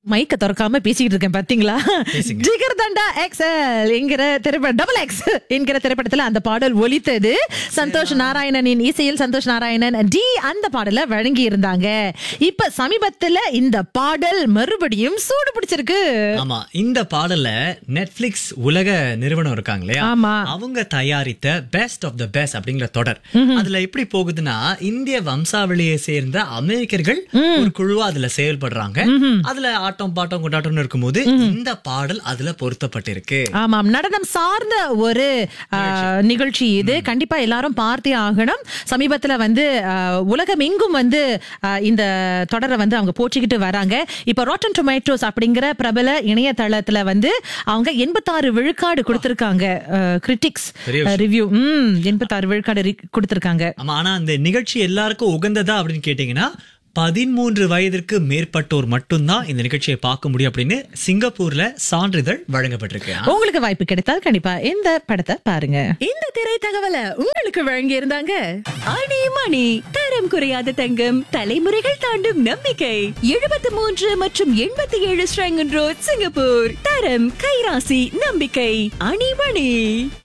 மைக்க திறக்காம பேசிட்டு இருக்கேன் பாத்தீங்களா பேசுங்க. ஜிகர் தண்டா எக்ஸ்எல் என்கிற திரைப்படம் டபுள் எக்ஸ் என்கிற திரைப்படத்துல அந்த பாடல் ஒலித்தது சந்தோஷ் நாராயணனின் இசையில் சந்தோஷ் நாராயணன் டி அந்த பாடலை வழங்கி இருந்தாங்க இப்ப சமீபத்துல இந்த பாடல் மறுபடியும் சூடு பிடிச்சிருக்கு ஆமா இந்த பாடல்ல நெட்ஃபிளிக்ஸ் உலக நிறுவனம் இருக்காங்க இல்லையா ஆமா. அவங்க தயாரித்த பெஸ்ட் ஆஃப் த பெஸ்ட் அப்படிங்கிற தொடர் அதுல எப்படி போகுதுன்னா இந்திய வம்சாவளியை சேர்ந்த அமெரிக்கர்கள் ஒரு குழுவா அதுல செயல்படுறாங்க அதுல ஆட்டம் பாட்டம் கொண்டாட்டம்னு இருக்கும்போது இந்த பாடல் அதுல பொருத்தப்பட்டிருக்கு ஆமாம் நடனம் சார்ந்த ஒரு ஆ, நிகழ்ச்சி இது கண்டிப்பா எல்லாரும் பார்த்தே ஆகணும் சமீபத்துல வந்து ஆ, உலகம் எங்கும் வந்து ஆ, இந்த தொடரை வந்து அவங்க போற்றிக்கிட்டு வராங்க இப்ப ராட்டன் டொமேட்டோஸ் அப்படிங்கிற பிரபல இணையதளத்துல வந்து அவங்க எண்பத்தாறு விழுக்காடு கொடுத்திருக்காங்க கிரிட்டிக்ஸ் பெரிய ரிவ்யூ ம் எண்பத்தாறு விழுக்காடு ரி- கொடுத்திருக்காங்க ஆமா ஆனா அந்த நிகழ்ச்சி எல்லாருக்கும் உகந்ததா அப்படின்னு கேட்டீங்கன்னா பதிமூன்று வயதிற்கு மேற்பட்டோர் மட்டும்தான் இந்த நிகழ்ச்சியை பார்க்க முடியும் அப்படின்னு சிங்கப்பூர்ல சான்றிதழ் வழங்கப்பட்டிருக்கு உங்களுக்கு வாய்ப்பு கிடைத்தால் கண்டிப்பா இந்த படத்தை பாருங்க இந்த திரை தகவலை உங்களுக்கு வழங்கி இருந்தாங்க அணி மணி தரம் குறையாத தங்கம் தலைமுறைகள் தாண்டும் நம்பிக்கை எழுபத்தி மூன்று மற்றும் எண்பத்தி ஏழு ஸ்ரங்கன் ரோட் சிங்கப்பூர் தரம் கைராசி நம்பிக்கை அணி மணி